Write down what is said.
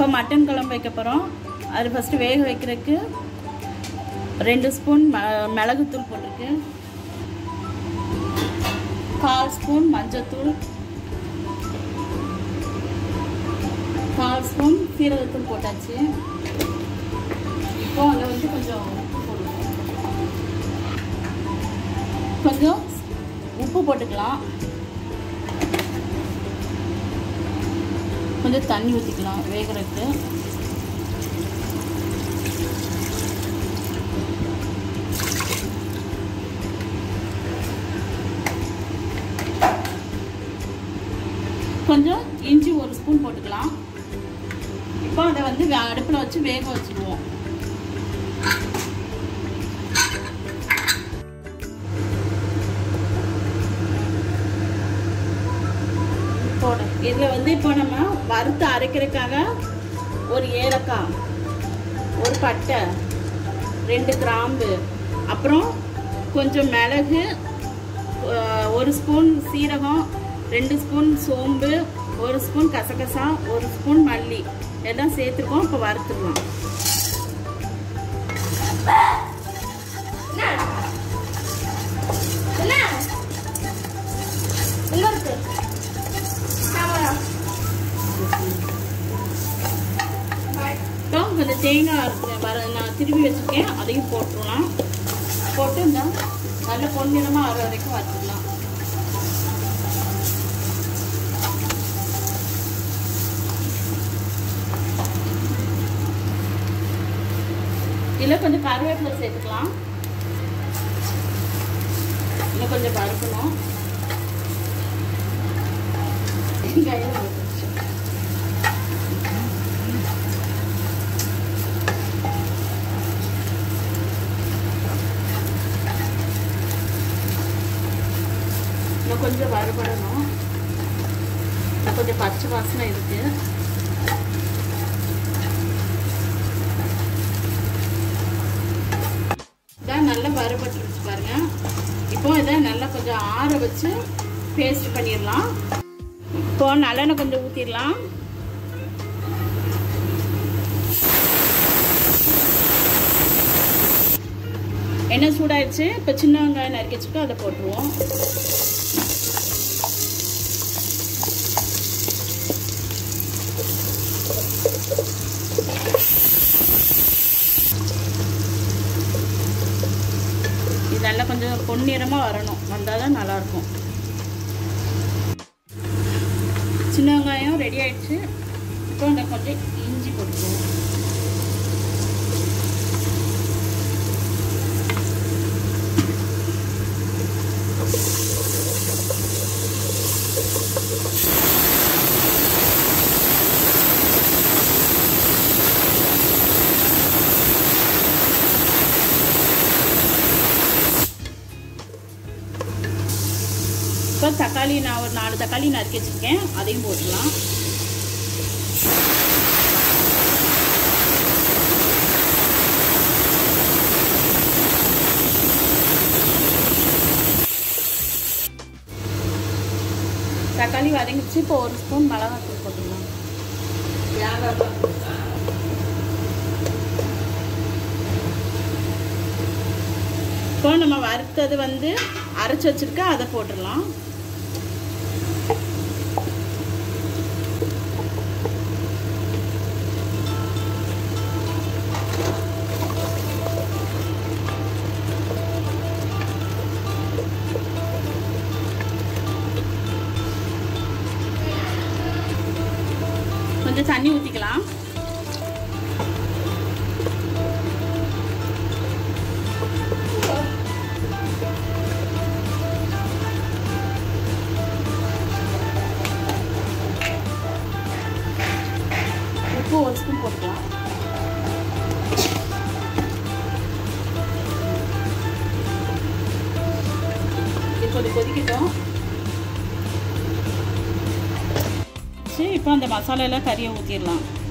இப்போ மட்டன் குழம்பு வைக்க போகிறோம் அது ஃபஸ்ட்டு வேக வைக்கிறதுக்கு ரெண்டு ஸ்பூன் ம மிளகுத்தூள் போட்டிருக்கு கால் ஸ்பூன் மஞ்சத்தூள் கால் ஸ்பூன் சீரகத்தூள் போட்டாச்சு இப்போ அதில் வந்து கொஞ்சம் உப்பு போட்டுக்கலாம். கொஞ்சம் உப்பு போட்டுக்கலாம் கொஞ்சம் தண்ணி ஊற்றிக்கலாம் வேகிறதுக்கு கொஞ்சம் இஞ்சி ஒரு ஸ்பூன் போட்டுக்கலாம் இப்போ அதை வந்து அடுப்பில் வச்சு வேக வச்சுருவோம் போடு இதில் வந்து இப்போ நம்ம வறுத்து அரைக்கிறதுக்காக ஒரு ஏலக்காய் ஒரு பட்டை ரெண்டு கிராம்பு அப்புறம் கொஞ்சம் மிளகு அஹ், ஒரு ஸ்பூன் சீரகம் ரெண்டு ஸ்பூன் சோம்பு ஒரு ஸ்பூன் கசகசா ஒரு ஸ்பூன் மல்லி எல்லாம் சேர்த்துருக்கோம் இப்போ வறுத்துக்கலாம் இப்போ கொஞ்சம் தேங்காய் இருக்கு வர நான் திருப்பி வச்சுருக்கேன் அதையும் போட்டுடலாம் போட்டு இந்த நல்ல பொன்னிறமாக ஆகிற வரைக்கும் வச்சுக்கலாம் இதில் கொஞ்சம் கருவேப்பிலை சேர்த்துக்கலாம் இன்னும் கொஞ்சம் பருக்கணும் வெங்காயம் போட்டுருச்சு. இன்னும் கொஞ்சம் வறுபடணும் இன்னும் கொஞ்சம் பச்சை வாசனை இருக்கு இதான் நல்லா வறுபட்டுருச்சு பாருங்க இப்போ இதை நல்லா கொஞ்சம் ஆற வச்சு பேஸ்ட் பண்ணிடலாம் இப்போ நல்லெண்ணெய் கொஞ்சம் ஊற்றிடலாம் எண்ணெய் சூடாயிடுச்சு இப்போ சின்ன வெங்காயம் நறுக்கி வச்சுட்டு அதை போட்டுருவோம் இது நல்லா கொஞ்சம் பொன்னிறமாக வரணும் வந்தால் தான் நல்லாயிருக்கும் சின்ன வெங்காயம் ரெடி ஆயிடுச்சு இப்போ இந்த கொஞ்சம் இஞ்சி போட்டுக்குவோம் இப்போ தக்காளி நான் ஒரு நாலு தக்காளி நறுக்கி வச்சுருக்கேன் அதையும் போட்டுக்கலாம் தக்காளி வதங்கிடுச்சு இப்போ ஒரு ஸ்பூன் மிளகாத்தூள் போட்டுக்கலாம் இப்போ நம்ம வறுத்தது வந்து அரைச்சி வச்சிருக்க அதை போட்டுடலாம் கொஞ்சம் தண்ணி ஊற்றிக்கலாம் உப்பு ஒரு ஸ்பூன் போட்டுக்கலாம் இது கொஞ்சம் கொதிக்கட்டும் சரி இப்போ அந்த மசாலாலாம் கறியை ஊற்றிடலாம்